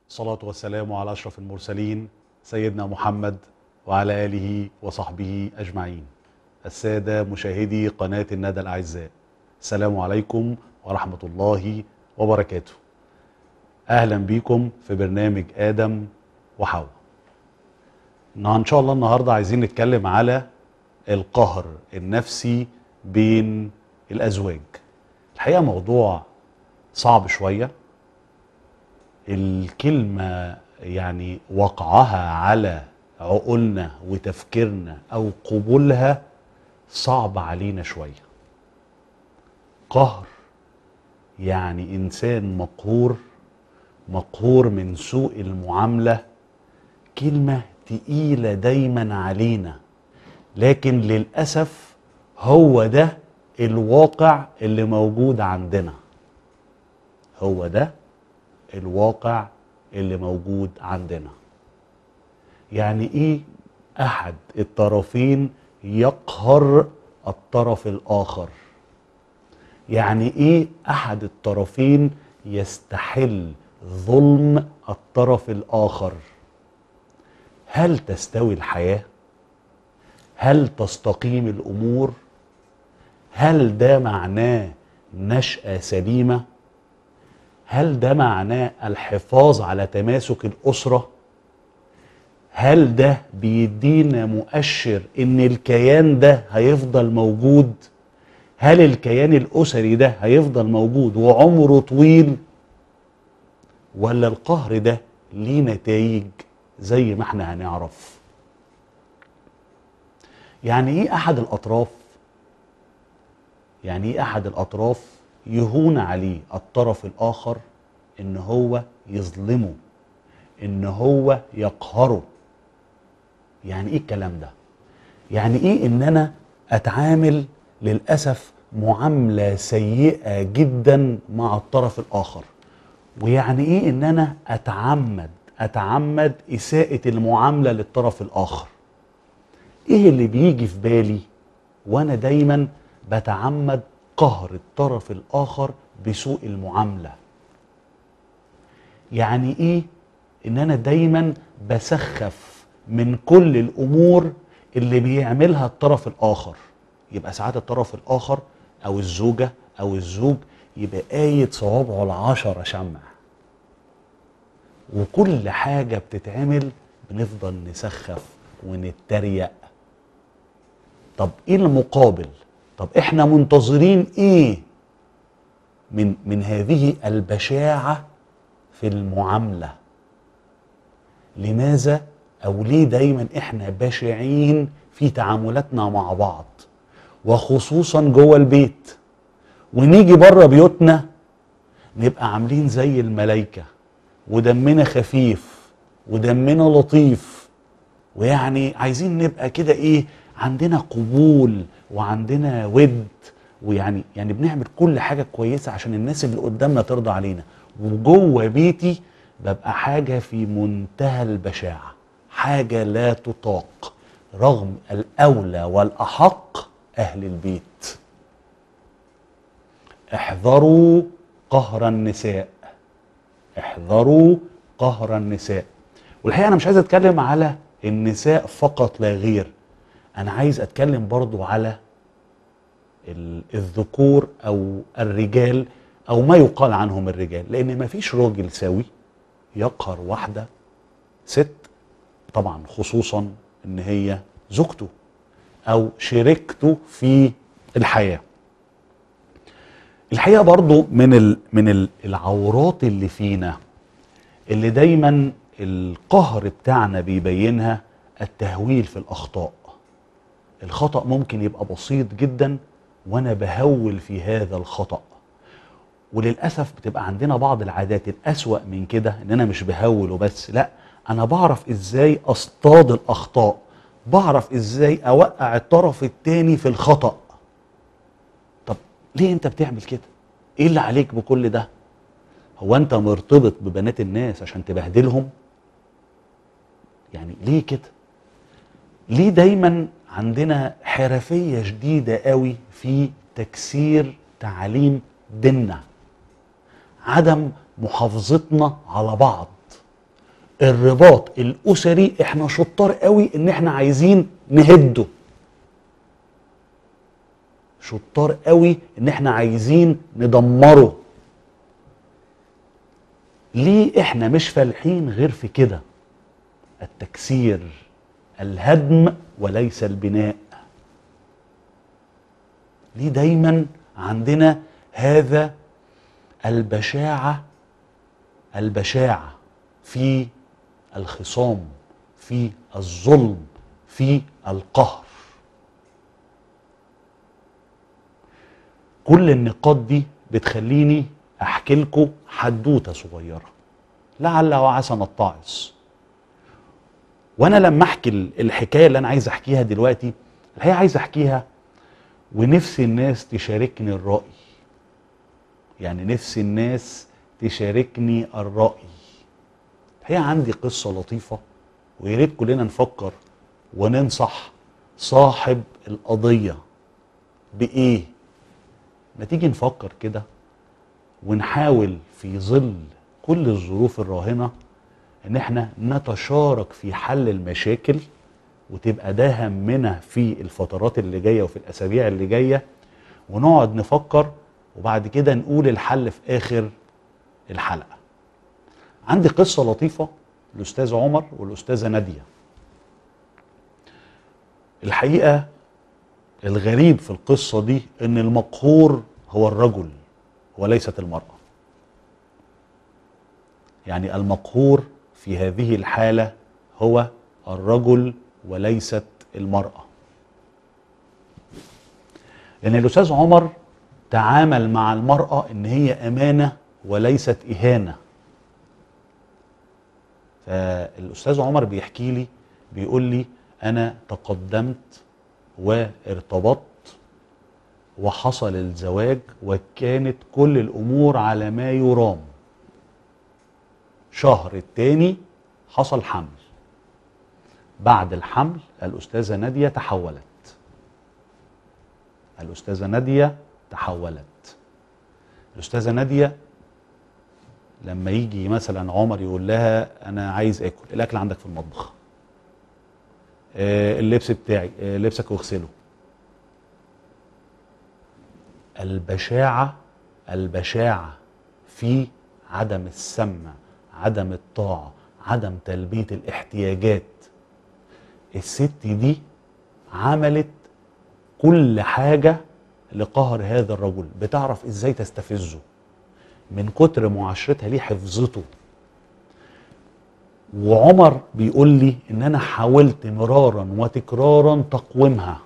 الصلاة والسلام على أشرف المرسلين سيدنا محمد وعلى آله وصحبه أجمعين السادة مشاهدي قناة الندى الأعزاء السلام عليكم ورحمة الله وبركاته أهلا بكم في برنامج آدم وحواء إن شاء الله النهاردة عايزين نتكلم على القهر النفسي بين الأزواج الحقيقة موضوع صعب شوية الكلمة يعني وقعها على عقولنا وتفكيرنا أو قبولها صعب علينا شوية قهر يعني إنسان مقهور مقهور من سوء المعاملة كلمة تقيلة دايما علينا لكن للأسف هو ده الواقع اللي موجود عندنا هو ده الواقع اللي موجود عندنا يعني ايه احد الطرفين يقهر الطرف الاخر يعني ايه احد الطرفين يستحل ظلم الطرف الاخر هل تستوي الحياه هل تستقيم الامور هل ده معناه نشاه سليمه هل ده معناه الحفاظ على تماسك الاسره هل ده بيدينا مؤشر ان الكيان ده هيفضل موجود هل الكيان الاسري ده هيفضل موجود وعمره طويل ولا القهر ده ليه نتائج زي ما احنا هنعرف يعني ايه احد الاطراف يعني ايه احد الاطراف يهون عليه الطرف الاخر ان هو يظلمه ان هو يقهره يعني ايه الكلام ده يعني ايه ان انا اتعامل للاسف معامله سيئه جدا مع الطرف الاخر ويعني ايه ان انا اتعمد اتعمد اساءه المعامله للطرف الاخر ايه اللي بيجي في بالي وانا دايما بتعمد قهر الطرف الاخر بسوء المعامله يعني ايه ان انا دايما بسخف من كل الامور اللي بيعملها الطرف الاخر يبقى ساعات الطرف الاخر او الزوجه او الزوج يبقى قايد صوابعه العشرة شمع وكل حاجة بتتعمل بنفضل نسخف ونتريق طب ايه المقابل طب احنا منتظرين ايه من من هذه البشاعة في المعاملة لماذا او ليه دايما احنا بشعين في تعاملاتنا مع بعض وخصوصا جوه البيت ونيجي بره بيوتنا نبقى عاملين زي الملايكة ودمنا خفيف ودمنا لطيف ويعني عايزين نبقى كده ايه عندنا قبول وعندنا ود ويعني يعني بنعمل كل حاجة كويسة عشان الناس اللي قدامنا ترضى علينا وجوه بيتي ببقى حاجة في منتهى البشاعة حاجة لا تطاق رغم الأولى والأحق أهل البيت احذروا قهر النساء احذروا قهر النساء والحقيقة أنا مش عايز أتكلم على النساء فقط لا غير أنا عايز أتكلم برضو على الذكور أو الرجال أو ما يقال عنهم الرجال لأن مفيش راجل سوي يقهر واحدة ست طبعا خصوصا ان هي زوجته او شريكته في الحياه الحقيقه برضو من ال من ال العورات اللي فينا اللي دايما القهر بتاعنا بيبينها التهويل في الاخطاء الخطا ممكن يبقى بسيط جدا وانا بهول في هذا الخطا وللاسف بتبقى عندنا بعض العادات الاسوا من كده ان انا مش بهول وبس لا انا بعرف ازاي اصطاد الاخطاء بعرف ازاي اوقع الطرف التاني في الخطأ طب ليه انت بتعمل كده ايه اللي عليك بكل ده هو انت مرتبط ببنات الناس عشان تبهدلهم يعني ليه كده ليه دايما عندنا حرفية شديدة قوي في تكسير تعاليم ديننا عدم محافظتنا على بعض الرباط الاسري احنا شطار قوي ان احنا عايزين نهده شطار قوي ان احنا عايزين ندمره ليه احنا مش فالحين غير في كده التكسير الهدم وليس البناء ليه دايما عندنا هذا البشاعه البشاعه في الخصام في الظلم في القهر كل النقاط دي بتخليني احكي لكم حدوته صغيره لعل وعسى نتعظ وانا لما احكي الحكايه اللي انا عايز احكيها دلوقتي الحقيقه عايز احكيها ونفسي الناس تشاركني الراي يعني نفسي الناس تشاركني الراي الحقيقه عندي قصه لطيفه ويا ريت كلنا نفكر وننصح صاحب القضيه بايه ما تيجي نفكر كده ونحاول في ظل كل الظروف الراهنه ان احنا نتشارك في حل المشاكل وتبقى ده همنا في الفترات اللي جايه وفي الاسابيع اللي جايه ونقعد نفكر وبعد كده نقول الحل في اخر الحلقه عندي قصه لطيفه الاستاذ عمر والاستاذه ناديه الحقيقه الغريب في القصه دي ان المقهور هو الرجل وليست المراه يعني المقهور في هذه الحاله هو الرجل وليست المراه لان الاستاذ عمر تعامل مع المراه ان هي امانه وليست اهانه فالاستاذ عمر بيحكي لي بيقول لي انا تقدمت وارتبطت وحصل الزواج وكانت كل الامور على ما يرام شهر التاني حصل حمل بعد الحمل الأستاذة نادية تحولت الأستاذة نادية تحولت الأستاذة نادية لما يجي مثلا عمر يقول لها أنا عايز آكل الأكل عندك في المطبخ آه اللبس بتاعي آه لبسك واغسله البشاعة البشاعة في عدم السمع عدم الطاعة عدم تلبية الاحتياجات الست دي عملت كل حاجة لقهر هذا الرجل بتعرف ازاي تستفزه من كتر معاشرتها ليه حفظته وعمر بيقول لي ان انا حاولت مرارا وتكرارا تقويمها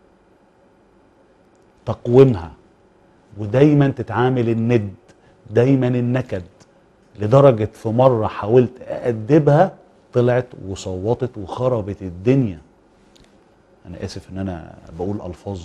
تقويمها ودايما تتعامل الند دايما النكد لدرجة في مرة حاولت أأدبها طلعت وصوتت وخربت الدنيا أنا آسف إن أنا بقول ألفاظ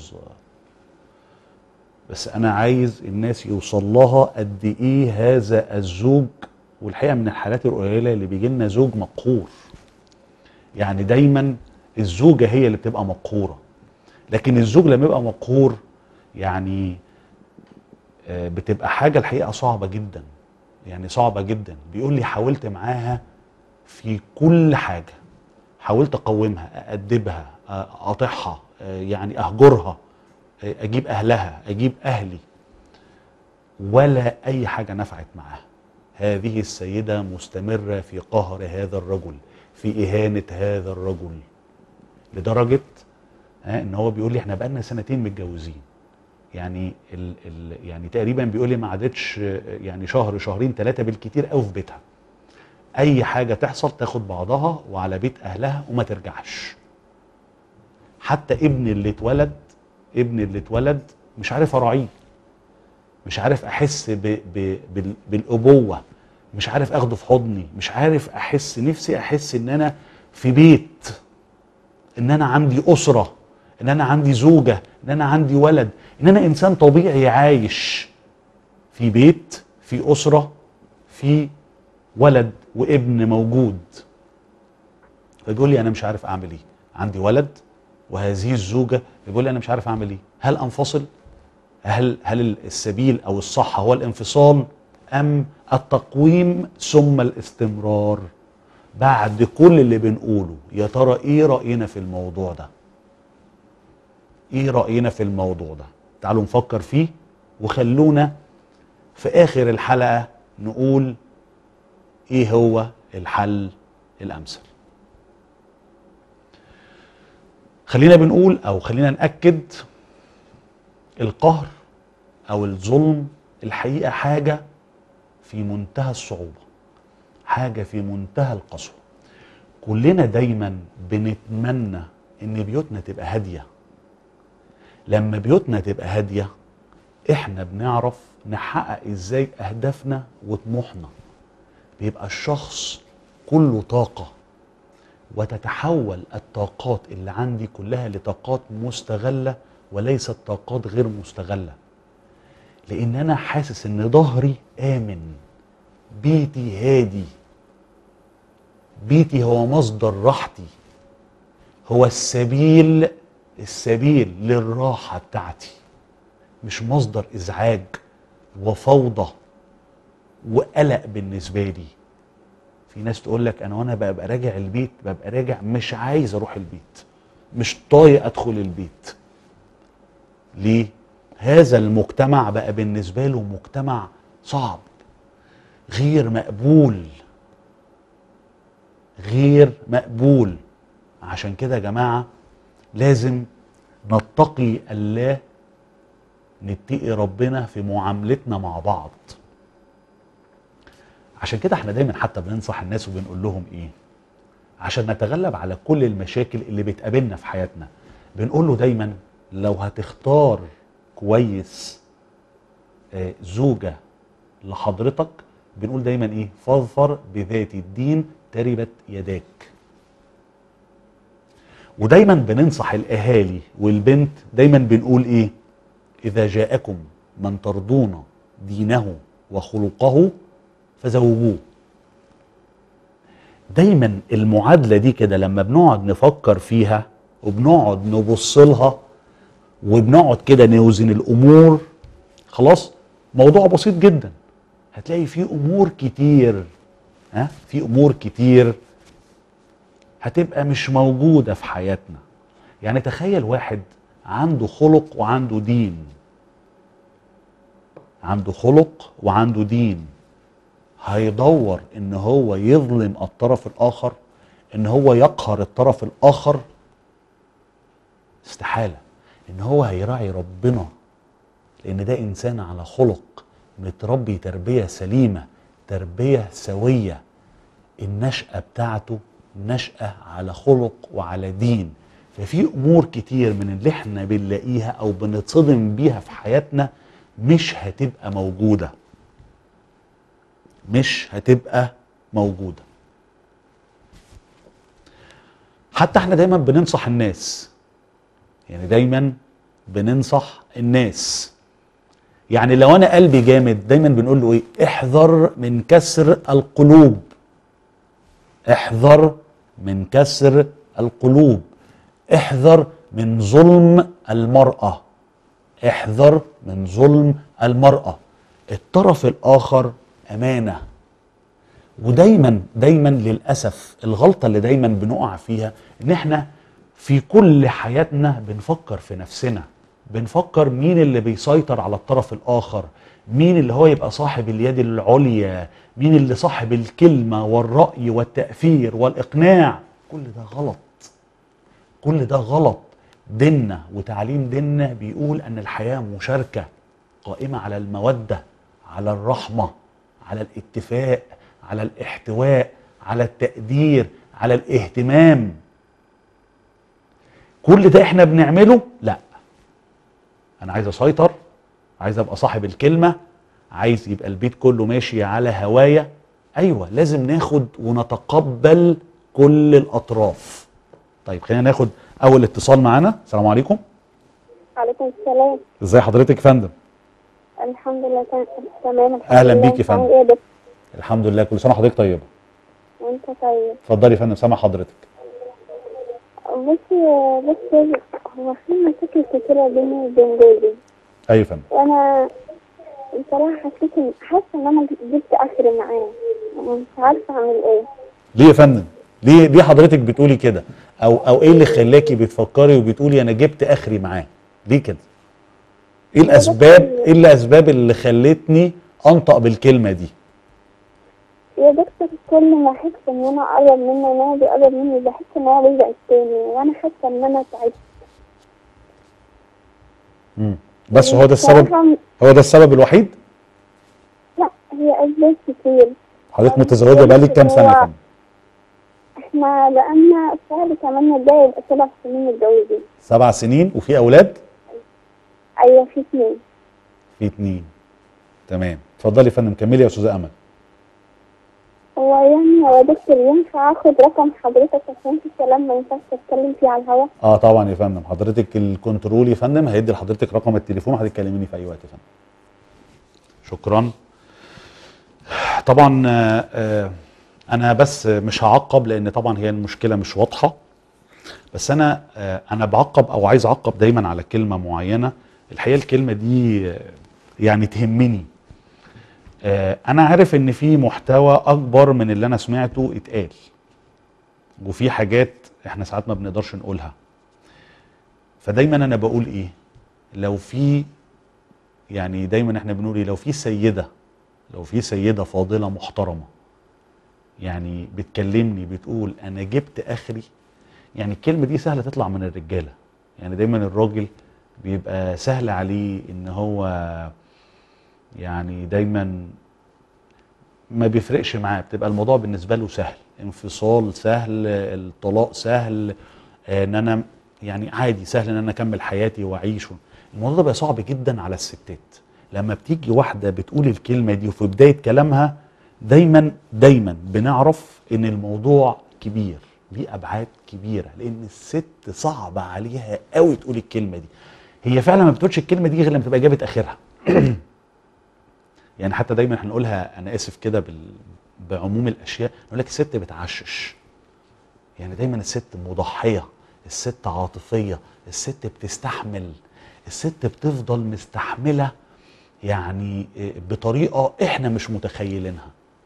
بس أنا عايز الناس يوصل لها قد إيه هذا الزوج والحقيقة من الحالات القليلة اللي بيجي لنا زوج مقهور يعني دايما الزوجة هي اللي بتبقى مقهورة لكن الزوج لما يبقى مقهور يعني بتبقى حاجة الحقيقة صعبة جدا يعني صعبة جدا بيقول لي حاولت معاها في كل حاجة حاولت أقومها أأدبها أقاطعها يعني أهجرها أجيب أهلها أجيب أهلي ولا أي حاجة نفعت معاها هذه السيدة مستمرة في قهر هذا الرجل في إهانة هذا الرجل لدرجة ان هو بيقول لي احنا بقالنا سنتين متجوزين يعني ال ال يعني تقريبا بيقول لي ما عادتش يعني شهر شهرين ثلاثه بالكتير قوي في بيتها اي حاجه تحصل تاخد بعضها وعلى بيت اهلها وما ترجعش حتى ابن اللي اتولد ابن اللي اتولد مش عارف اراعيه مش عارف احس ب ب بال بالابوه مش عارف اخده في حضني مش عارف احس نفسي احس ان انا في بيت ان انا عندي اسره ان انا عندي زوجه ان انا عندي ولد ان انا انسان طبيعي عايش في بيت في اسره في ولد وابن موجود فيقول لي انا مش عارف اعمل ايه عندي ولد وهذه الزوجه يقول لي انا مش عارف اعمل ايه هل انفصل هل هل السبيل او الصح هو الانفصال ام التقويم ثم الاستمرار بعد كل اللي بنقوله يا ترى ايه راينا في الموضوع ده ايه راينا في الموضوع ده تعالوا نفكر فيه وخلونا في اخر الحلقه نقول ايه هو الحل الامثل خلينا بنقول او خلينا ناكد القهر او الظلم الحقيقه حاجه في منتهى الصعوبه حاجه في منتهى القسوه كلنا دايما بنتمنى ان بيوتنا تبقى هاديه لما بيوتنا تبقى هاديه احنا بنعرف نحقق ازاي اهدافنا وطموحنا بيبقى الشخص كله طاقه وتتحول الطاقات اللي عندي كلها لطاقات مستغله وليست طاقات غير مستغله لان انا حاسس ان ظهري امن بيتي هادي بيتي هو مصدر راحتي هو السبيل السبيل للراحه بتاعتي مش مصدر ازعاج وفوضى وقلق بالنسبه لي في ناس تقول لك انا وانا ببقى راجع البيت ببقى راجع مش عايز اروح البيت مش طايق ادخل البيت ليه هذا المجتمع بقى بالنسبه له مجتمع صعب غير مقبول غير مقبول عشان كده يا جماعه لازم نتقي الله نتقي ربنا في معاملتنا مع بعض عشان كده احنا دايما حتى بننصح الناس وبنقول لهم ايه عشان نتغلب على كل المشاكل اللي بتقابلنا في حياتنا بنقول له دايما لو هتختار كويس آه، زوجة لحضرتك بنقول دايما ايه فاظفر بذات الدين تربت يداك ودايما بننصح الاهالي والبنت دايما بنقول ايه اذا جاءكم من ترضون دينه وخلقه فزوجوه دايما المعادله دي كده لما بنقعد نفكر فيها وبنقعد نبص لها وبنقعد كده نوزن الامور خلاص موضوع بسيط جدا هتلاقي فيه امور كتير ها في امور كتير هتبقى مش موجوده في حياتنا يعني تخيل واحد عنده خلق وعنده دين عنده خلق وعنده دين هيدور ان هو يظلم الطرف الاخر ان هو يقهر الطرف الاخر استحاله ان هو هيراعي ربنا لان ده انسان على خلق متربي تربيه سليمه تربيه سويه النشأة بتاعته نشأة على خلق وعلى دين ففي أمور كتير من اللي احنا بنلاقيها أو بنتصدم بيها في حياتنا مش هتبقى موجودة مش هتبقى موجودة حتى احنا دايما بننصح الناس يعني دايما بننصح الناس يعني لو انا قلبي جامد دايما بنقول له ايه احذر من كسر القلوب احذر من كسر القلوب احذر من ظلم المرأة احذر من ظلم المرأة الطرف الآخر أمانة ودايما دايما للأسف الغلطة اللي دايما بنقع فيها إن احنا في كل حياتنا بنفكر في نفسنا بنفكر مين اللي بيسيطر على الطرف الآخر مين اللي هو يبقى صاحب اليد العليا مين اللي صاحب الكلمة والرأي والتأثير والإقناع كل ده غلط كل ده غلط ديننا وتعليم ديننا بيقول أن الحياة مشاركة قائمة على المودة على الرحمة على الاتفاق على الاحتواء على التقدير على الاهتمام كل ده احنا بنعمله لا انا عايز اسيطر عايز ابقى صاحب الكلمه عايز يبقى البيت كله ماشي على هوايا ايوه لازم ناخد ونتقبل كل الاطراف طيب خلينا ناخد اول اتصال معانا السلام عليكم عليكم السلام ازي حضرتك يا فندم الحمد لله تم- تمام الحمد أهلا لله. بيك يا أنت عامل فندم. ايه يا دكتور؟ الحمد لله كل سنه وحضرتك طيبه وانت طيب اتفضلي يا فندم سامع حضرتك بص بص هو في مشاكل كتيرة بيني وبين جوزي ايوه يا فندم وانا بصراحة حسيت إن- حاسة ان انا جبت اخر معاه مش عارفة اعمل ايه ليه يا فندم ليه ليه حضرتك بتقولي كده او او ايه اللي خلاكي بتفكري وبتقولي انا جبت اخري معاه ليه كده ايه الاسباب ايه الاسباب اللي خلتني انطق بالكلمه دي يا دكتور كل ما احس ان انا اقرب منه وان هو بيقرب مني بحس ان هو بيبعد تاني وانا حاسه ان انا تعبت مم. بس هو ده السبب بصراحة هو ده السبب الوحيد لا هي اسباب كتير حضرتك متزوجه بقالك كام سنه يا فندم احنا بقالنا شهر كمان الجاي يبقى سبع سنين متجوزين سبع سنين وفي اولاد ايوه في اتنين في اتنين تمام اتفضلي يا فندم كملي يا استاذه امل هو يعني هو دكتور ينفع اخد رقم حضرتك عشان في كلام ما ينفعش اتكلم فيه على الهوا اه طبعا يا فندم حضرتك الكنترول يا فندم هيدي لحضرتك رقم التليفون هتكلميني في اي وقت يا فندم شكرا طبعا آه، آه، انا بس مش هعقب لان طبعا هي المشكله مش واضحه بس انا آه، انا بعقب او عايز اعقب دايما على كلمه معينه الحقيقه الكلمه دي آه، يعني تهمني آه، انا عارف ان في محتوى اكبر من اللي انا سمعته اتقال وفي حاجات احنا ساعات ما بنقدرش نقولها فدايما انا بقول ايه لو في يعني دايما احنا بنقول ايه لو في سيده لو في سيده فاضله محترمه يعني بتكلمني بتقول انا جبت اخري يعني الكلمه دي سهله تطلع من الرجاله يعني دايما الراجل بيبقى سهل عليه ان هو يعني دايما ما بيفرقش معاه بتبقى الموضوع بالنسبه له سهل انفصال سهل الطلاق سهل آه، ان انا يعني عادي سهل ان انا اكمل حياتي واعيش الموضوع ده بقى صعب جدا على الستات لما بتيجي واحده بتقول الكلمه دي وفي بدايه كلامها دايما دايما بنعرف ان الموضوع كبير ليه ابعاد كبيره لان الست صعب عليها قوي تقول الكلمه دي هي فعلا ما بتقولش الكلمه دي غير لما تبقى جابت اخرها يعني حتى دايما احنا نقولها انا اسف كده بال... بعموم الاشياء نقول لك الست بتعشش يعني دايما الست مضحيه الست عاطفيه الست بتستحمل الست بتفضل مستحمله يعني إيه بطريقه احنا مش متخيلينها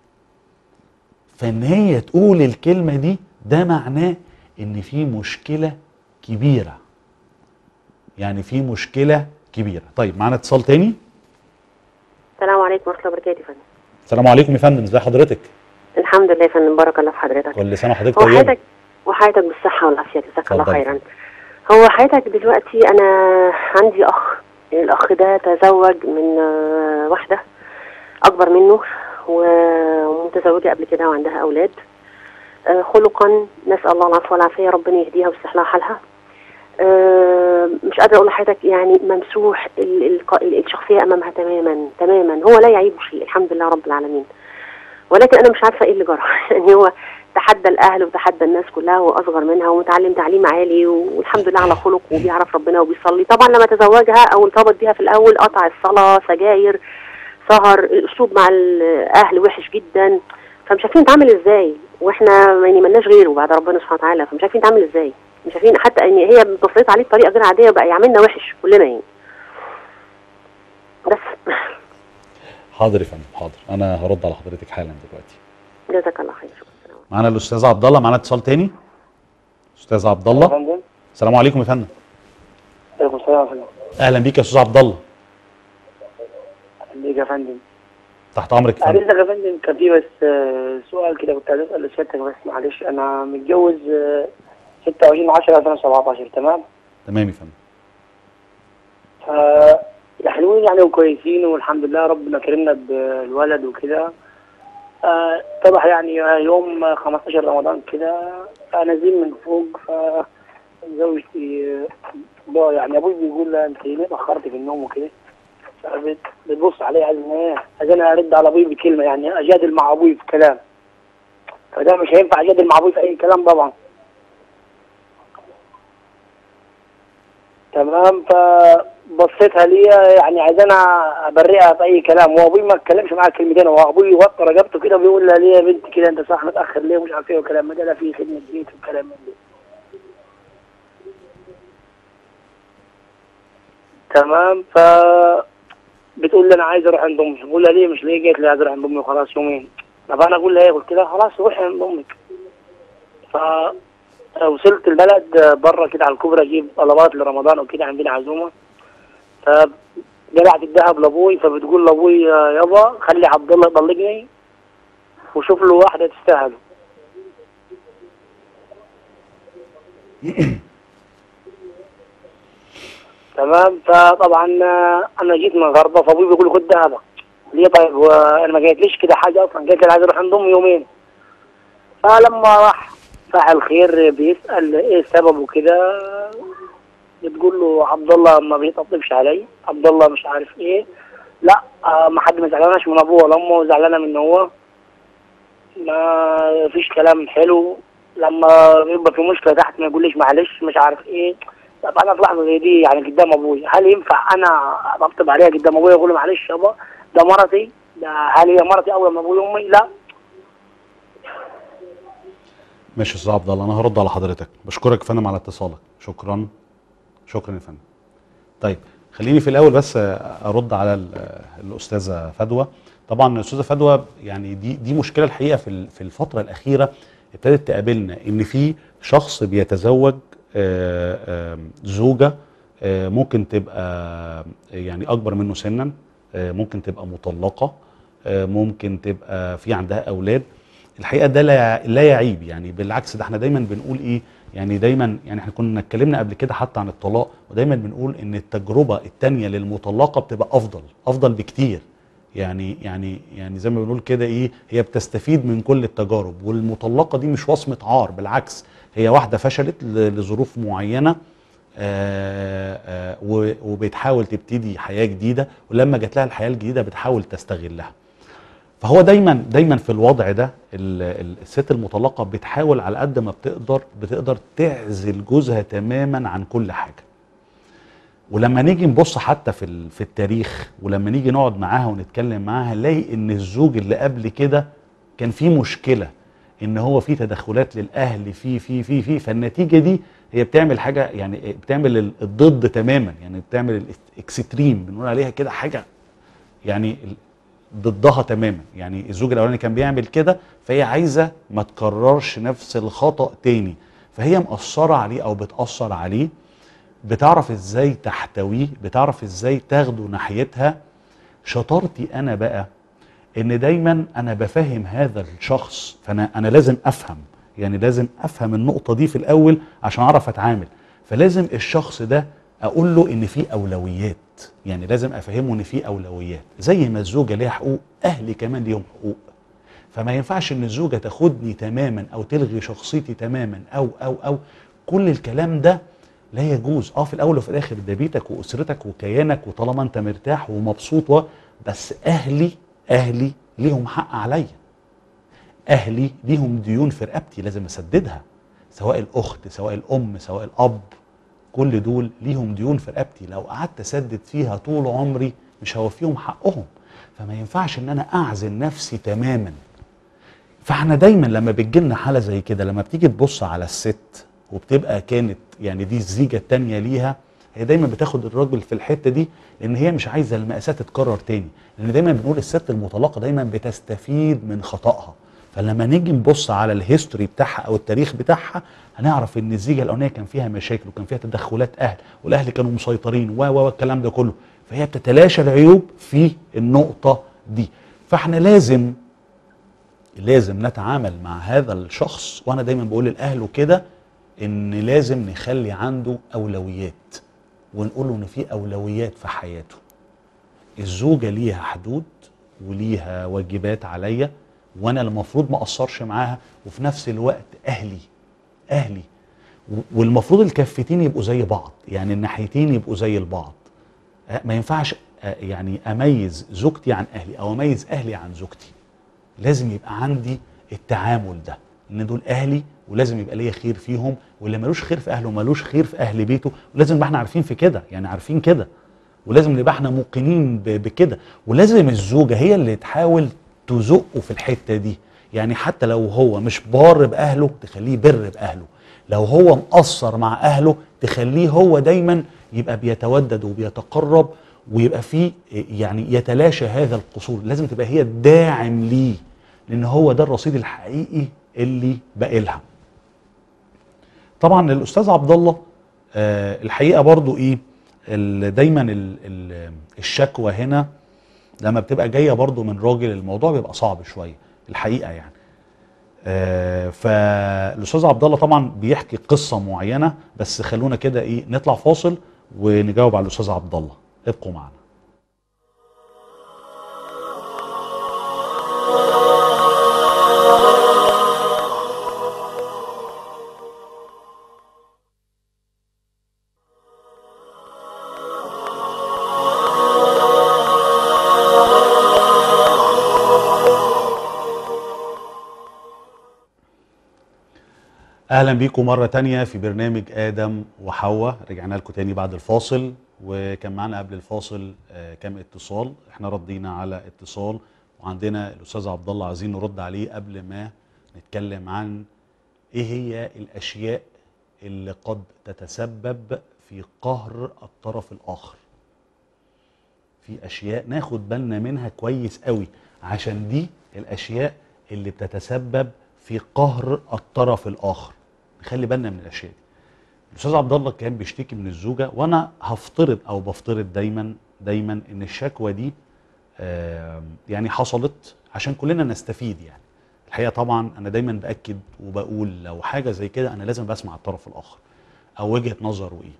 فان هي تقول الكلمه دي ده معناه ان في مشكله كبيره يعني في مشكله كبيره طيب معانا اتصال تاني السلام عليكم ورحمة الله وبركاته يا فندم السلام عليكم يا فندم ازي حضرتك الحمد لله يا فندم بارك الله في حضرتك كل سنه وحضرتك هو طيبه حياتك وحياتك بالصحة والعافية جزاك الله اتفضل. خيرا هو حياتك دلوقتي أنا عندي أخ الأخ ده تزوج من آه، واحدة أكبر منه و- ومتزوجة قبل كده وعندها أولاد آه، خلقا نسأل الله العفو والعافية ربنا يهديها ويصلح لها حالها آه، مش قادرة أقول لحضرتك يعني ممسوح ال- ال- ال- الشخصية أمامها تماما تماما هو لا يعيب شيء الحمد لله رب العالمين ولكن انا مش عارفه ايه اللي جرى يعني هو تحدى الاهل وتحدى الناس كلها واصغر منها ومتعلم تعليم عالي والحمد لله على خلق وبيعرف ربنا وبيصلي طبعا لما تزوجها او ارتبط بيها في الاول قطع الصلاه سجاير سهر الاسلوب مع الاهل وحش جدا فمش عارفين نتعامل ازاي واحنا يعني ملناش غيره بعد ربنا سبحانه وتعالى فمش عارفين نتعامل ازاي مش عارفين حتى ان هي بتسيط عليه بطريقه غير عاديه بقى يعملنا وحش كلنا يعني بس حاضر يا فندم حاضر انا هرد على حضرتك حالا دلوقتي جزاك الله خير شكرا السلام عليكم. معانا الاستاذ عبد الله معانا اتصال تاني استاذ عبد الله فندم السلام عليكم يا فندم عليكم السلام يا فندم اهلا بيك يا استاذ عبد الله خليك يا فندم تحت امرك يا فندم عرفت يا فندم كان في بس آه، سؤال كده كنت عايز اسال لسيادتك بس معلش انا متجوز آه، 26 10 2017 تمام تمام يا فندم ف يا حلوين يعني وكويسين والحمد لله ربنا كرمنا بالولد وكده آه، طبعا يعني يوم 15 رمضان كده نازلين من فوق ف زوجتي آه، بقى يعني ابوي بيقول لها انت ليه اتاخرتي في النوم وكده فبت- بتبص عليه عايز ان ايه عايز انا ارد على ابوي بكلمه يعني اجادل مع ابوي في كلام فده مش هينفع اجادل مع ابوي في اي كلام طبعا تمام فبصيتها ليا يعني عايز انا ابرئها في اي كلام وابوي ما اتكلمش معاها كلمتين هو ابوي يوطي رقبته كده بيقول لها ليه يا بنت كده انت صح متاخر ليه ومش عارف ايه وكلام ده لا في خدمه بيت وكلام من ده تمام ف بتقول لي انا عايز اروح عند امي بقول لها ليه مش ليه جيت لي عايز اروح عند امي وخلاص يومين طب انا اقول لها ايه قلت لها خلاص روحي عند امك فوصلت البلد بره كده على الكوبري اجيب طلبات لرمضان وكده عندنا عزومه فجمعت الذهب لابوي فبتقول لابوي يابا خلي عبد الله يطلقني وشوف له واحده تستاهله تمام فطبعا آه، انا جيت من الغربه فابوي بيقول لي خد ذهبك ليه طيب وانا ما جايتليش كده حاجه اصلا جيت عايز اروح عند امي يومين فلما راح فاعل خير بيسال ايه السبب وكده بتقول له عبد الله ما بيطبطبش علي عبد الله مش عارف ايه لا آه ما حد ما زعلاناش من ابوه ولا امه زعلانه منه هو ما فيش كلام حلو لما يبقى في مشكله تحت ما يقوليش معلش مش عارف ايه طب انا في لحظه زي دي يعني قدام ابوي هل ينفع انا اطبطب عليها قدام ابوي واقول له معلش يابا ده مرتي ده هل هي مرتي اول ما ابوي وامي لا ماشي يا استاذ عبد الله انا هرد على حضرتك بشكرك يا فندم على اتصالك شكرا شكرا يا فندم طيب خليني في الاول بس ارد على ال- الاستاذه فدوى طبعا الاستاذه فدوى يعني دي دي مشكله الحقيقه في ال- في الفتره الاخيره ابتدت تقابلنا ان في شخص بيتزوج آه، آه، زوجه آه، ممكن تبقى يعني اكبر منه سنا آه، ممكن تبقى مطلقه آه، ممكن تبقى في عندها اولاد الحقيقه ده لا لا يعيب يعني بالعكس ده احنا دايما بنقول ايه يعني دايما يعني احنا كنا اتكلمنا قبل كده حتى عن الطلاق ودايما بنقول ان التجربه الثانيه للمطلقه بتبقى افضل افضل بكتير يعني يعني يعني زي ما بنقول كده ايه هي بتستفيد من كل التجارب والمطلقه دي مش وصمه عار بالعكس هي واحده فشلت ل- لظروف معينه آه، آه، و- وبتحاول تبتدي حياه جديده ولما جات لها الحياه الجديده بتحاول تستغلها فهو دايما دايما في الوضع ده ال- ال- الست المطلقه بتحاول على قد ما بتقدر بتقدر تعزل جوزها تماما عن كل حاجه ولما نيجي نبص حتى في ال- في التاريخ ولما نيجي نقعد معاها ونتكلم معاها نلاقي ان الزوج اللي قبل كده كان في مشكله ان هو في تدخلات للاهل في في في في فالنتيجه دي هي بتعمل حاجه يعني بتعمل ال- الضد تماما يعني بتعمل الاكستريم بنقول عليها كده حاجه يعني ال- ضدها تماما يعني الزوج الاولاني كان بيعمل كده فهي عايزه ما تكررش نفس الخطا تاني فهي مأثره عليه او بتأثر عليه بتعرف ازاي تحتويه بتعرف ازاي تاخده ناحيتها شطارتي انا بقى ان دايما انا بفهم هذا الشخص فانا انا لازم افهم يعني لازم افهم النقطه دي في الاول عشان اعرف اتعامل فلازم الشخص ده اقول له ان في اولويات يعني لازم افهمه ان في اولويات زي ما الزوجه ليها حقوق اهلي كمان ليهم حقوق فما ينفعش ان الزوجه تاخدني تماما او تلغي شخصيتي تماما او او او كل الكلام ده لا يجوز اه في الاول وفي الاخر ده بيتك واسرتك وكيانك وطالما انت مرتاح ومبسوط و- بس اهلي اهلي ليهم حق عليا اهلي ليهم ديون في رقبتي لازم اسددها سواء الاخت سواء الام سواء الاب كل دول ليهم ديون في رقبتي لو قعدت اسدد فيها طول عمري مش هوفيهم حقهم فما ينفعش ان انا اعزل نفسي تماما فاحنا دايما لما بتجيلنا حاله زي كده لما بتيجي تبص على الست وبتبقى كانت يعني دي الزيجه التانيه ليها هي دايما بتاخد الراجل في الحته دي لان هي مش عايزه المأساة تتكرر تاني لان دايما بنقول الست المطلقه دايما بتستفيد من خطأها فلما نيجي نبص على الهيستوري بتاعها او التاريخ بتاعها هنعرف ان الزيجه الاولانيه كان فيها مشاكل وكان فيها تدخلات اهل والاهل كانوا مسيطرين و و والكلام ده كله فهي بتتلاشى العيوب في النقطه دي فاحنا لازم لازم نتعامل مع هذا الشخص وانا دايما بقول للاهل كده ان لازم نخلي عنده اولويات ونقول له ان في اولويات في حياته الزوجه ليها حدود وليها واجبات عليا وانا المفروض ما اقصرش معاها وفي نفس الوقت اهلي اهلي و- والمفروض الكفتين يبقوا زي بعض يعني الناحيتين يبقوا زي البعض أه، ما ينفعش أه، يعني اميز زوجتي عن اهلي او اميز اهلي عن زوجتي لازم يبقى عندي التعامل ده ان دول اهلي ولازم يبقى ليا خير فيهم واللي ملوش خير في اهله ملوش خير في اهل بيته ولازم نبقى احنا عارفين في كده يعني عارفين كده ولازم نبقى احنا موقنين ب- بكده ولازم الزوجه هي اللي تحاول تزقه في الحته دي يعني حتى لو هو مش بار باهله تخليه بر باهله لو هو مقصر مع اهله تخليه هو دايما يبقى بيتودد وبيتقرب ويبقى فيه يعني يتلاشى هذا القصور لازم تبقى هي الداعم ليه لان هو ده الرصيد الحقيقي اللي باقي لها طبعا الاستاذ عبد الله آه الحقيقه برضو ايه ال- دايما ال ال الشكوى هنا لما بتبقى جايه برضو من راجل الموضوع بيبقى صعب شويه الحقيقه يعني آه فالاستاذ عبد الله طبعا بيحكي قصه معينه بس خلونا كده ايه نطلع فاصل ونجاوب على الاستاذ عبد الله ابقوا معنا اهلا بيكم مره تانية في برنامج ادم وحواء رجعنا لكم تاني بعد الفاصل وكان معانا قبل الفاصل آه، كام اتصال احنا ردينا على اتصال وعندنا الاستاذ عبد الله عايزين نرد عليه قبل ما نتكلم عن ايه هي الاشياء اللي قد تتسبب في قهر الطرف الاخر في اشياء ناخد بالنا منها كويس قوي عشان دي الاشياء اللي بتتسبب في قهر الطرف الاخر نخلي بالنا من الاشياء دي الاستاذ عبد الله كان بيشتكي من الزوجه وانا هفترض او بفترض دايما دايما ان الشكوى دي آم، يعني حصلت عشان كلنا نستفيد يعني الحقيقه طبعا انا دايما باكد وبقول لو حاجه زي كده انا لازم بسمع الطرف الاخر او وجهه نظره ايه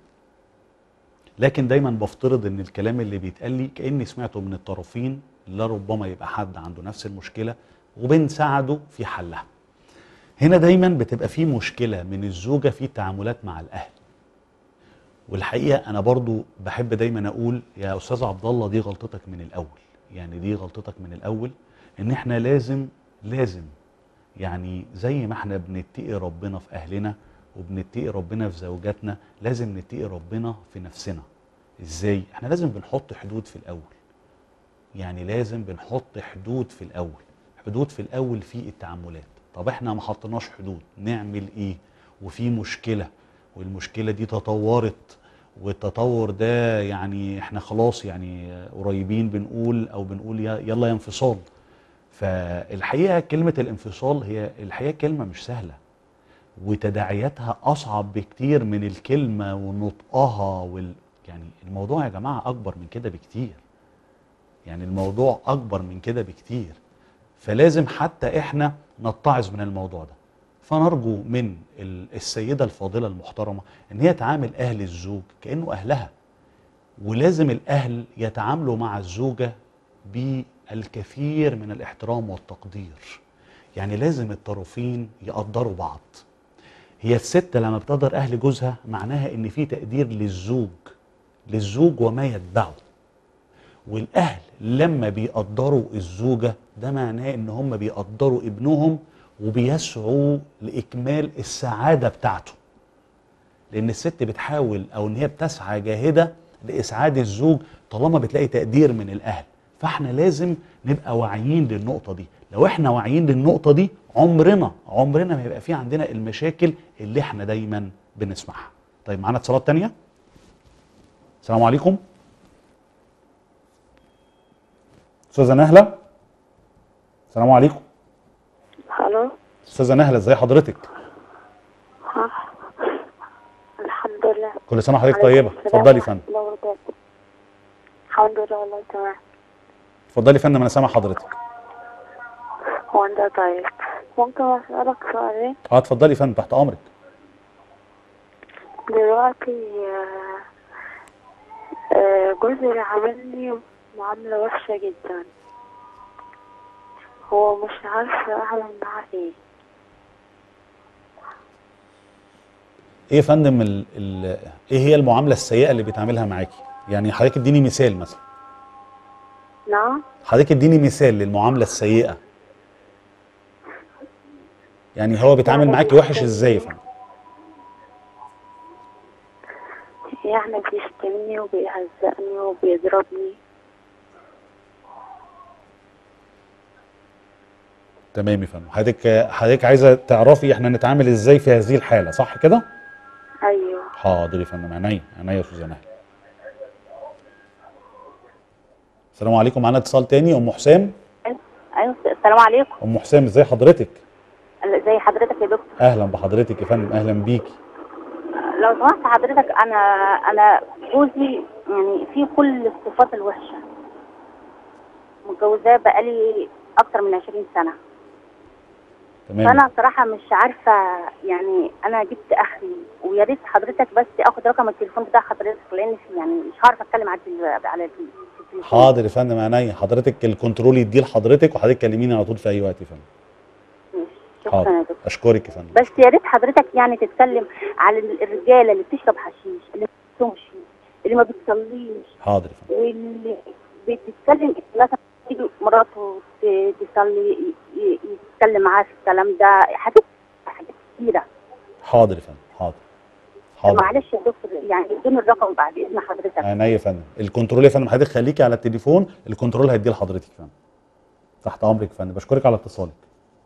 لكن دايما بفترض ان الكلام اللي بيتقال لي كاني سمعته من الطرفين لربما يبقى حد عنده نفس المشكله وبنساعده في حلها هنا دايما بتبقى في مشكله من الزوجه في التعاملات مع الاهل والحقيقه انا برضو بحب دايما اقول يا استاذ عبد الله دي غلطتك من الاول يعني دي غلطتك من الاول ان احنا لازم لازم يعني زي ما احنا بنتقي ربنا في اهلنا وبنتقي ربنا في زوجاتنا لازم نتقي ربنا في نفسنا ازاي احنا لازم بنحط حدود في الاول يعني لازم بنحط حدود في الاول حدود في الاول في التعاملات طب احنا ما حطيناش حدود نعمل ايه وفي مشكله والمشكله دي تطورت والتطور ده يعني احنا خلاص يعني قريبين بنقول او بنقول يا- يلا يا انفصال فالحقيقه كلمه الانفصال هي الحقيقه كلمه مش سهله وتداعياتها اصعب بكتير من الكلمه ونطقها وال يعني الموضوع يا جماعه اكبر من كده بكتير يعني الموضوع اكبر من كده بكتير فلازم حتى احنا نتعظ من الموضوع ده فنرجو من ال- السيده الفاضله المحترمه ان هي تعامل اهل الزوج كانه اهلها ولازم الاهل يتعاملوا مع الزوجه بالكثير من الاحترام والتقدير يعني لازم الطرفين يقدروا بعض هي الست لما بتقدر اهل جوزها معناها ان في تقدير للزوج للزوج وما يتبعه والاهل لما بيقدروا الزوجه ده معناه ان هم بيقدروا ابنهم وبيسعوا لاكمال السعاده بتاعته لان الست بتحاول او ان هي بتسعى جاهده لاسعاد الزوج طالما بتلاقي تقدير من الاهل فاحنا لازم نبقى واعيين للنقطه دي لو احنا واعيين للنقطه دي عمرنا عمرنا ما يبقى في عندنا المشاكل اللي احنا دايما بنسمعها طيب معانا اتصالات تانية السلام عليكم استاذه نهله السلام عليكم الو استاذه نهله ازي حضرتك ها الحمد لله كل سنه وحضرتك عليكم طيبه السلام اتفضلي يا فندم ورحمة الله وبركاته. الحمد لله والله تمام اتفضلي يا فندم انا سامع حضرتك هو انت طيب ممكن اسألك سؤالين اه اتفضلي يا فندم تحت امرك دلوقتي آه، آه، جوزي عاملني معاملة وحشة جدا هو مش عارفة أعمل معاه إيه ايه يا فندم ال ال ايه هي المعامله السيئه اللي بيتعاملها معاكي يعني حضرتك اديني مثال مثلا نعم حضرتك اديني مثال للمعامله السيئه يعني هو بيتعامل معاكي وحش ازاي يا فندم يعني بيشتمني وبيهزقني وبيضربني تمام يا فندم حضرتك حضرتك عايزه تعرفي احنا نتعامل ازاي في هذه الحاله صح كده أيوه حاضر يا فندم عينيا عينيا يا استاذه نهله السلام عليكم معانا اتصال تاني ام حسام ايوه السلام عليكم ام حسام ازي حضرتك زي حضرتك يا دكتور اهلا بحضرتك يا فندم اهلا بيكي لو سمحت حضرتك انا انا جوزي يعني فيه كل الصفات الوحشه متجوزاه بقالي اكتر من 20 سنه تمام فانا صراحه مش عارفه يعني انا جبت اخري ويا ريت حضرتك بس اخد رقم التليفون بتاع حضرتك لان في- يعني مش هعرف اتكلم على التل- على التليفون حاضر يا فندم عينيا حضرتك الكنترول يديه لحضرتك وحضرتك كلميني على طول في اي وقت يا فندم ماشي. شكرا يا حاضر دكتور اشكرك يا فندم بس يا ريت حضرتك يعني تتكلم على الرجاله اللي بتشرب حشيش اللي ما بتصومش اللي ما بتصليش حاضر يا فندم واللي بتتكلم مثلا تيجي مراته ت- تصلي ي- ي- يتكلم معاها في الكلام ده حاجات حاجات كتيره حاضر يا فندم حاضر حاضر معلش يا دكتور يعني اديني الرقم بعد اذن حضرتك عينيا يا فندم الكنترول يا فندم حضرتك خليكي على التليفون الكنترول هيديه لحضرتك يا فندم تحت امرك يا فندم بشكرك على اتصالك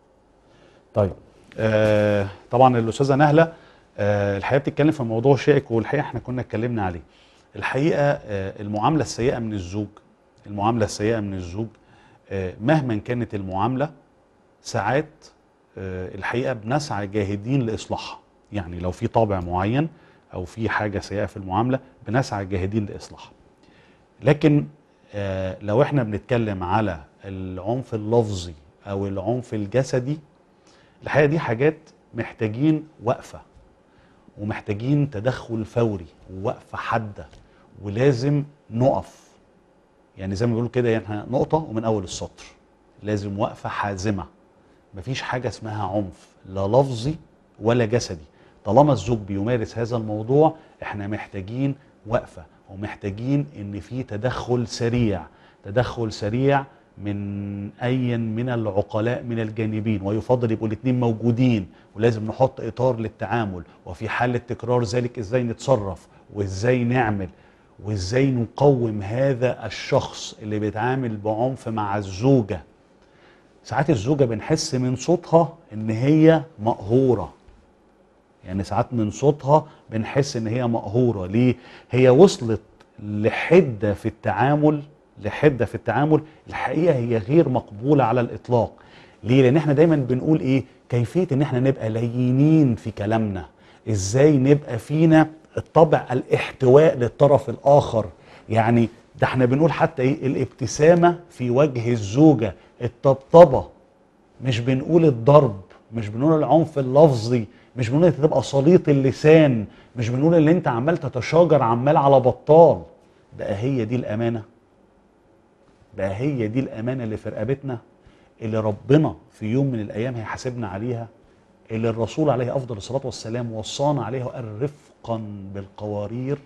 طيب آه طبعا الاستاذه نهله آه الحقيقه بتتكلم في موضوع شائك والحقيقه احنا كنا اتكلمنا عليه الحقيقه آه المعامله السيئه من الزوج المعامله السيئه من الزوج آه مهما كانت المعامله ساعات آه، الحقيقه بنسعى جاهدين لاصلاحها يعني لو في طابع معين او في حاجه سيئه في المعامله بنسعى جاهدين لاصلاحها لكن آه، لو احنا بنتكلم على العنف اللفظي او العنف الجسدي الحقيقه دي حاجات محتاجين وقفه ومحتاجين تدخل فوري ووقفه حاده ولازم نقف يعني زي ما بيقولوا كده يعني إحنا نقطه ومن اول السطر لازم وقفه حازمه مفيش حاجه اسمها عنف لا لفظي ولا جسدي طالما الزوج بيمارس هذا الموضوع احنا محتاجين وقفه ومحتاجين ان في تدخل سريع تدخل سريع من اي من العقلاء من الجانبين ويفضل يبقوا الاثنين موجودين ولازم نحط اطار للتعامل وفي حاله تكرار ذلك ازاي نتصرف وازاي نعمل وازاي نقوم هذا الشخص اللي بيتعامل بعنف مع الزوجه ساعات الزوجه بنحس من صوتها ان هي مقهوره يعني ساعات من صوتها بنحس ان هي مقهوره ليه هي وصلت لحده في التعامل لحده في التعامل الحقيقه هي غير مقبوله على الاطلاق ليه لان احنا دايما بنقول ايه كيفيه ان احنا نبقى لينين في كلامنا ازاي نبقى فينا الطبع الاحتواء للطرف الاخر يعني ده احنا بنقول حتى ايه الابتسامه في وجه الزوجه الطبطبه مش بنقول الضرب مش بنقول العنف اللفظي مش بنقول انت تبقى سليط اللسان مش بنقول ان انت عمال تتشاجر عمال على بطال بقى هي دي الامانه بقى هي دي الامانه اللي في رقبتنا اللي ربنا في يوم من الايام هيحاسبنا عليها اللي الرسول عليه افضل الصلاه والسلام وصانا عليها وقال رفقا بالقوارير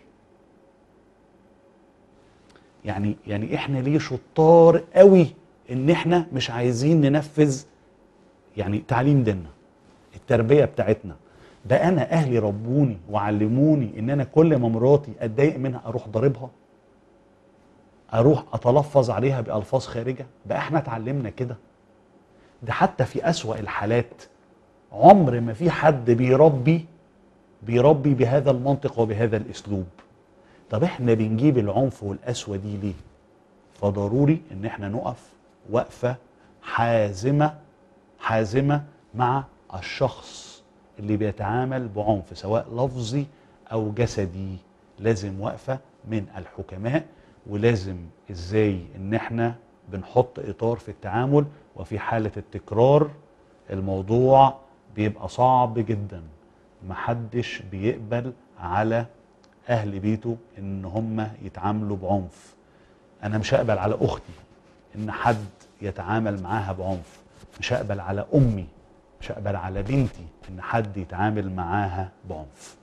يعني يعني احنا ليه شطار قوي ان احنا مش عايزين ننفذ يعني تعليم ديننا التربيه بتاعتنا ده انا اهلي ربوني وعلموني ان انا كل ما مراتي اتضايق منها اروح ضاربها اروح اتلفظ عليها بالفاظ خارجه بقى احنا اتعلمنا كده ده حتى في اسوا الحالات عمر ما في حد بيربي بيربي بهذا المنطق وبهذا الاسلوب طب احنا بنجيب العنف والقسوه دي ليه فضروري ان احنا نقف وقفه حازمه حازمه مع الشخص اللي بيتعامل بعنف سواء لفظي او جسدي لازم وقفه من الحكماء ولازم ازاي ان احنا بنحط اطار في التعامل وفي حاله التكرار الموضوع بيبقى صعب جدا محدش بيقبل على اهل بيته ان هم يتعاملوا بعنف انا مش هقبل على اختي ان حد يتعامل معاها بعنف مش هقبل على امي مش هقبل على بنتي ان حد يتعامل معاها بعنف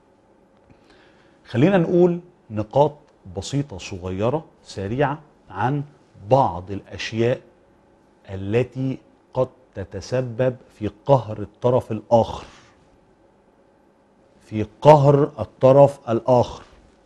خلينا نقول نقاط بسيطة صغيرة سريعة عن بعض الأشياء التي قد تتسبب في قهر الطرف الآخر في قهر الطرف الآخر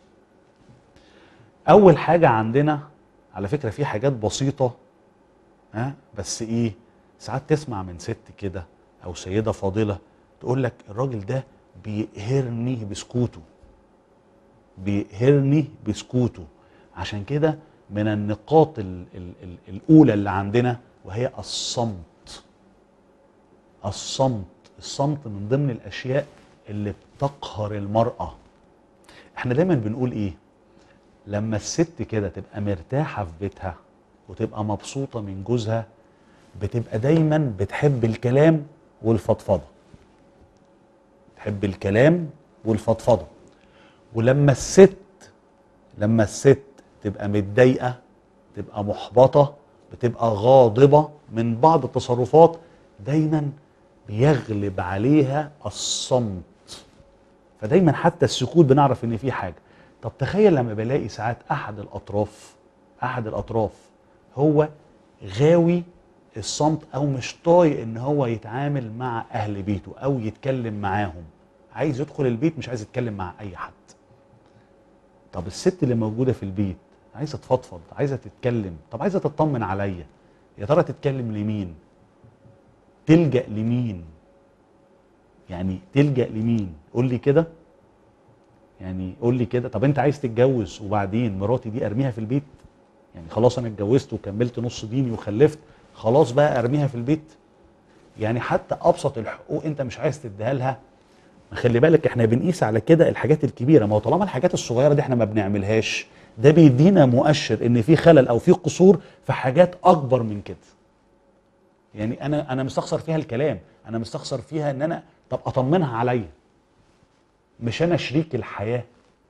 أول حاجة عندنا على فكرة في حاجات بسيطة ها بس إيه ساعات تسمع من ست كده أو سيدة فاضلة تقول لك الراجل ده بيقهرني بسكوته بيقهرني بسكوته عشان كده من النقاط ال ال ال الأولى اللي عندنا وهي الصمت الصمت الصمت من ضمن الأشياء اللي بتقهر المرأة احنا دايما بنقول ايه لما الست كده تبقى مرتاحة في بيتها وتبقى مبسوطة من جوزها بتبقى دايما بتحب الكلام والفضفضة تحب الكلام والفضفضة ولما الست لما الست تبقى متضايقة تبقى محبطة بتبقى غاضبة من بعض التصرفات دايما بيغلب عليها الصمت فدايما حتى السكوت بنعرف ان في حاجة طب تخيل لما بلاقي ساعات احد الاطراف احد الاطراف هو غاوي الصمت او مش طايق ان هو يتعامل مع اهل بيته او يتكلم معاهم عايز يدخل البيت مش عايز يتكلم مع اي حد طب الست اللي موجوده في البيت عايزه تفضفض عايزه تتكلم طب عايزه تطمن عليا يا ترى تتكلم لمين تلجا لمين يعني تلجا لمين قول لي كده يعني قول لي كده طب انت عايز تتجوز وبعدين مراتي دي ارميها في البيت يعني خلاص انا اتجوزت وكملت نص ديني وخلفت خلاص بقى ارميها في البيت يعني حتى ابسط الحقوق انت مش عايز تديها لها ما خلي بالك احنا بنقيس على كده الحاجات الكبيره ما هو طالما الحاجات الصغيره دي احنا ما بنعملهاش ده بيدينا مؤشر ان في خلل او في قصور في حاجات اكبر من كده يعني انا انا مستخسر فيها الكلام انا مستخسر فيها ان انا طب اطمنها عليا مش انا شريك الحياه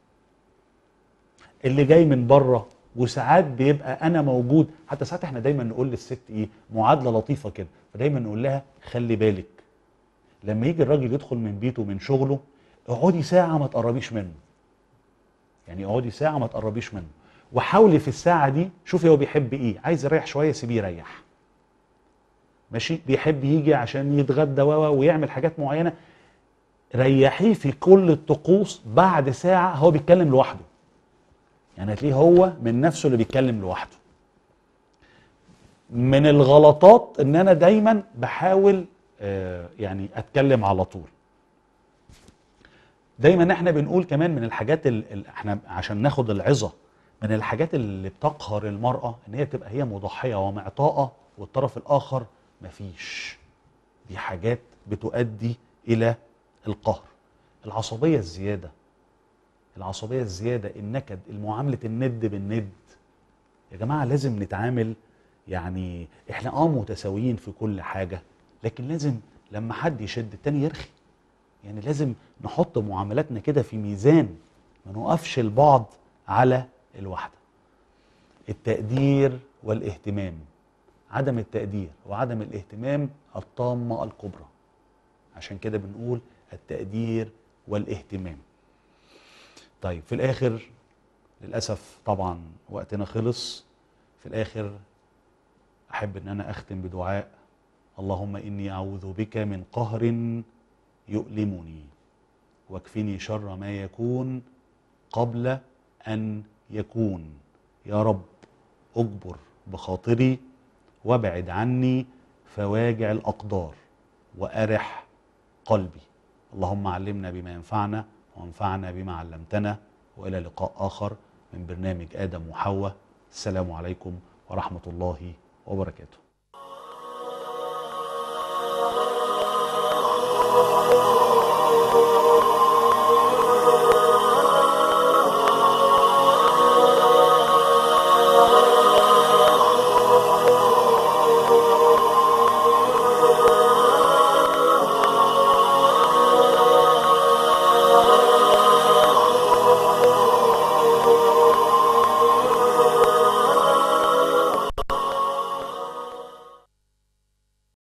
اللي جاي من بره وساعات بيبقى انا موجود حتى ساعات احنا دايما نقول للست ايه معادله لطيفه كده فدايما نقول لها خلي بالك لما يجي الراجل يدخل من بيته من شغله اقعدي ساعه ما تقربيش منه يعني اقعدي ساعه ما تقربيش منه وحاولي في الساعه دي شوفي هو بيحب ايه عايز يريح شويه سيبيه يريح ماشي بيحب يجي عشان يتغدى و ويعمل حاجات معينه ريحيه في كل الطقوس بعد ساعه هو بيتكلم لوحده يعني هتلاقيه هو من نفسه اللي بيتكلم لوحده من الغلطات ان انا دايما بحاول آه، يعني اتكلم على طول دايما احنا بنقول كمان من الحاجات اللي احنا عشان ناخد العظه من الحاجات اللي بتقهر المراه ان هي تبقى هي مضحيه ومعطاءه والطرف الاخر مفيش دي حاجات بتؤدي الى القهر العصبيه الزياده العصبيه الزياده النكد المعامله الند بالند يا جماعه لازم نتعامل يعني احنا اه متساويين في كل حاجه لكن لازم لما حد يشد التاني يرخي يعني لازم نحط معاملاتنا كده في ميزان ما نوقفش البعض على الواحده التقدير والاهتمام عدم التقدير وعدم الاهتمام الطامه الكبرى عشان كده بنقول التقدير والاهتمام طيب في الاخر للاسف طبعا وقتنا خلص في الاخر احب ان انا اختم بدعاء اللهم اني اعوذ بك من قهر يؤلمني واكفني شر ما يكون قبل ان يكون يا رب اجبر بخاطري وابعد عني فواجع الاقدار وارح قلبي اللهم علمنا بما ينفعنا وانفعنا بما علمتنا والى لقاء اخر من برنامج ادم وحواء السلام عليكم ورحمه الله وبركاته